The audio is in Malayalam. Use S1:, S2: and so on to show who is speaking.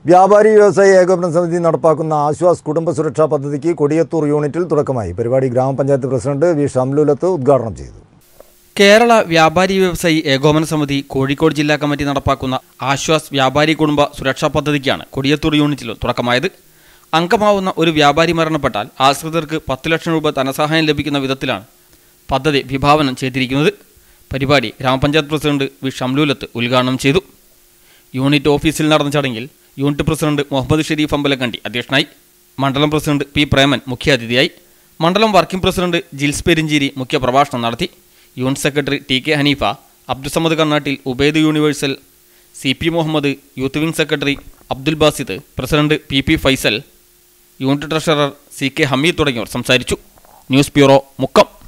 S1: വ്യാപാരി വ്യവസായി ഏകോപന സമിതി നടപ്പാക്കുന്ന ആശ്വാസ് കുടുംബ സുരക്ഷാ പദ്ധതിക്ക് കൊടിയത്തൂർ യൂണിറ്റിൽ തുടക്കമായി പരിപാടി ഗ്രാമപഞ്ചായത്ത് പ്രസിഡന്റ് വി ഷംലുലത്ത് ഉദ്ഘാടനം ചെയ്തു
S2: കേരള വ്യാപാരി വ്യവസായി ഏകോപന സമിതി കോഴിക്കോട് ജില്ലാ കമ്മിറ്റി നടപ്പാക്കുന്ന ആശ്വാസ് വ്യാപാരി കുടുംബ സുരക്ഷാ പദ്ധതിക്കാണ് കൊടിയത്തൂർ യൂണിറ്റിൽ തുടക്കമായത് അംഗമാവുന്ന ഒരു വ്യാപാരി മരണപ്പെട്ടാൽ ആശ്രിതർക്ക് പത്ത് ലക്ഷം രൂപ ധനസഹായം ലഭിക്കുന്ന വിധത്തിലാണ് പദ്ധതി വിഭാവനം ചെയ്തിരിക്കുന്നത് പരിപാടി ഗ്രാമപഞ്ചായത്ത് പ്രസിഡന്റ് വി ഷംലൂലത്ത് ഉദ്ഘാടനം ചെയ്തു യൂണിറ്റ് ഓഫീസിൽ നടന്ന ചടങ്ങിൽ യൂണിറ്റ് പ്രസിഡന്റ് മുഹമ്മദ് ഷെരീഫ് അമ്പലക്കണ്ടി അധ്യക്ഷനായി മണ്ഡലം പ്രസിഡന്റ് പി പ്രേമൻ മുഖ്യാതിഥിയായി മണ്ഡലം വർക്കിംഗ് പ്രസിഡന്റ് ജിൽസ് പെരിഞ്ചേരി മുഖ്യപ്രഭാഷണം നടത്തി unit secretary T K Hanifa Abdussamad Kannattil Ubaid universal C P Muhammad youth wing secretary Abdul Basid president P P Faisal unit treasurer C K Hameed തുടങ്ങിയവർ സംസാരിച്ചു ന്യൂസ് ബ്യൂറോ മുക്കം